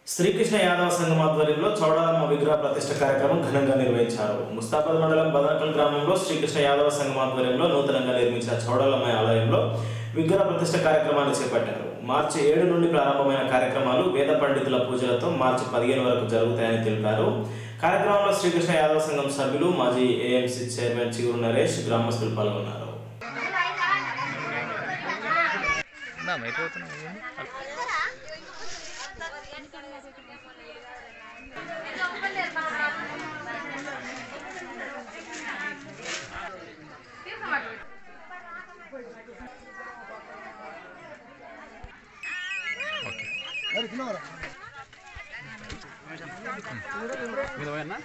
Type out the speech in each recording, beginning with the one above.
శ్రీకృష్ణ యాదవ సంఘం ఆధ్వర్యంలో చౌడాలమ్మ విగ్రహ ప్రతిష్ఠ కార్యక్రమం ఘనంగా నిర్వహించారు ముస్తాబాద్ మండలం బదనకల్ గ్రామంలో శ్రీకృష్ణ యాదవ సంఘం ఆధ్వర్యంలో నూతనంగా నిర్మించిన చౌడాలమ్మ ఆలయంలో విగ్రహ ప్రతిష్ఠ కార్యక్రమాన్ని చేపట్టారు మార్చి ఏడు నుండి ప్రారంభమైన కార్యక్రమాలు వేద పండితుల పూజలతో మార్చి పదిహేను వరకు జరుగుతాయని తెలిపారు కార్యక్రమంలో శ్రీకృష్ణ యాదవ సంఘం సభ్యులు మాజీ ఏఎంసీ చైర్మన్ చిగురు నరేష్ గ్రామస్తులు పాల్గొన్నారు నా మైపోతున్నావు మీద పోయన్నా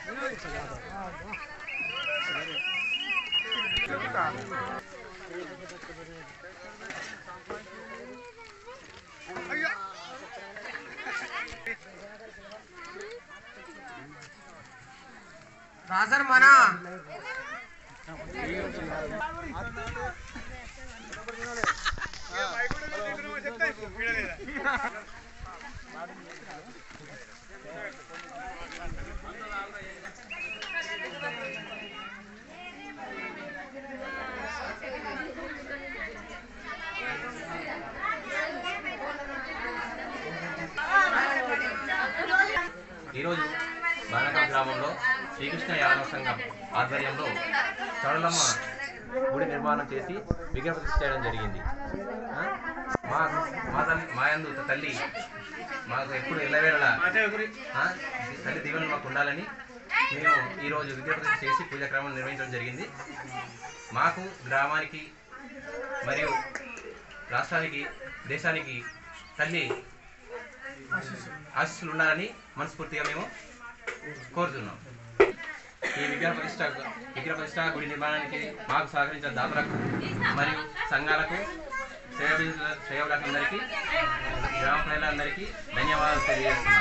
రాజర్ మనా ఈరోజు బాలక గ్రామంలో శ్రీకృష్ణ యాదవ సంఘం ఆధ్వర్యంలో చౌడలమ్మ గుడి నిర్మాణం చేసి విగ్రహ ప్రతిష్ఠ చేయడం జరిగింది ఆ? మా మా తల్లి మా యందు తల్లి మాకు ఎప్పుడు ఎల్లవేళలా ఆ? తల్లి దీవెనలు మాకు ఉండాలని మేము ఈరోజు విగ్రహ ప్రతిష్ఠ చేసి పూజా క్రమం నిర్వహించడం జరిగింది మాకు గ్రామానికి మరియు రాష్ట్రానికి దేశానికి తల్లి ఆశీస్సులు ఉండాలని మనస్ఫూర్తిగా మేము కోరుతున్నాం ఈ విగ్రహ ప్రతిష్ట విగ్రహ ప్రతిష్ట గుడి నిర్మాణానికి మాకు సహకరించిన దాతలకు మరియు సంఘాలకు సేవ సేవకులందరికీ గ్రామ ప్రజలందరికీ ధన్యవాదాలు తెలియజేస్తున్నాం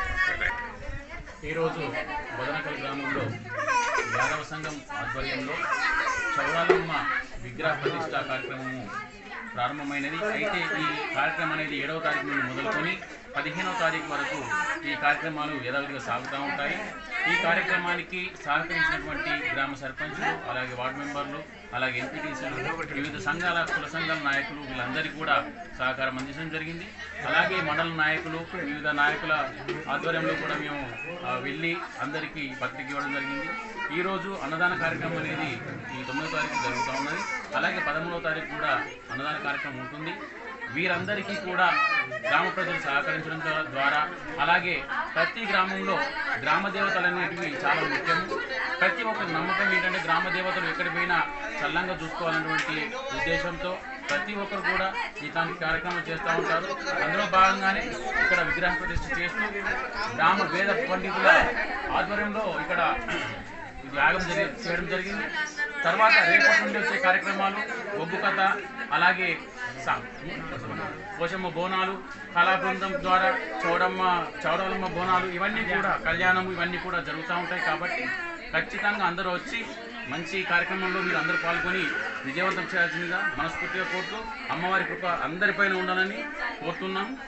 ఈరోజు బదనకల్ గ్రామంలో యాదవ సంఘం ఆధ్వర్యంలో చౌరాలమ్మ విగ్రహ ప్రతిష్ట కార్యక్రమము ప్రారంభమైనది అయితే ఈ కార్యక్రమం అనేది ఏడవ తారీఖు నుండి మొదలుకొని పదిహేనవ తారీఖు వరకు ఈ కార్యక్రమాలు యథావిధిగా సాగుతూ ఉంటాయి ఈ కార్యక్రమానికి సహకరించినటువంటి గ్రామ సర్పంచులు అలాగే వార్డు మెంబర్లు అలాగే ఎంపీటీసీలు వివిధ సంఘాల కుల సంఘాల నాయకులు వీళ్ళందరికీ కూడా సహకారం అందించడం జరిగింది అలాగే మండల నాయకులు వివిధ నాయకుల ఆధ్వర్యంలో కూడా మేము ఆ, వెళ్ళి అందరికీ పత్రిక ఇవ్వడం జరిగింది ఈరోజు అన్నదాన కార్యక్రమం అనేది ఈ తొమ్మిదో తారీఖు జరుగుతూ ఉన్నది అలాగే పదమూడవ తారీఖు కూడా అన్నదాన కార్యక్రమం ఉంటుంది వీరందరికీ కూడా గ్రామ ప్రజలు సహకరించడం ద్వా- ద్వారా అలాగే ప్రతి గ్రామంలో గ్రామ దేవతలు అనేటివి చాలా ముఖ్యం ప్రతి ఒక్కరి నమ్మకం ఏంటంటే గ్రామ దేవతలు ఎక్కడికి పోయినా చల్లంగా చూసుకోవాలన్నటువంటి ఉద్దేశంతో ప్రతి ఒక్కరు కూడా ఇట్లాంటి కార్యక్రమాలు చేస్తూ ఉంటారు అందులో భాగంగానే ఇక్కడ విగ్రహ ప్రతిష్ఠ చేస్తూ గ్రామ వేద పండితుల ఆధ్వర్యంలో ఇక్కడ ఇది యాగం జరిగి చేయడం జరిగింది తర్వాత రేపటి నుండి వచ్చే కార్యక్రమాలు ఒగ్గు కథ అలాగే సా- పోషమ్మ బోనాలు కళా బృందం ద్వారా చౌడమ్మ చౌడలమ్మ బోనాలు ఇవన్నీ కూడా కళ్యాణం ఇవన్నీ కూడా జరుగుతూ ఉంటాయి కాబట్టి ఖచ్చితంగా అందరూ వచ్చి మంచి కార్యక్రమంలో మీరు అందరూ పాల్గొని విజయవంతం చేయాల్సిందిగా మనస్ఫూర్తిగా కోరుతూ అమ్మవారి కృప అందరిపైన ఉండాలని కోరుతున్నాం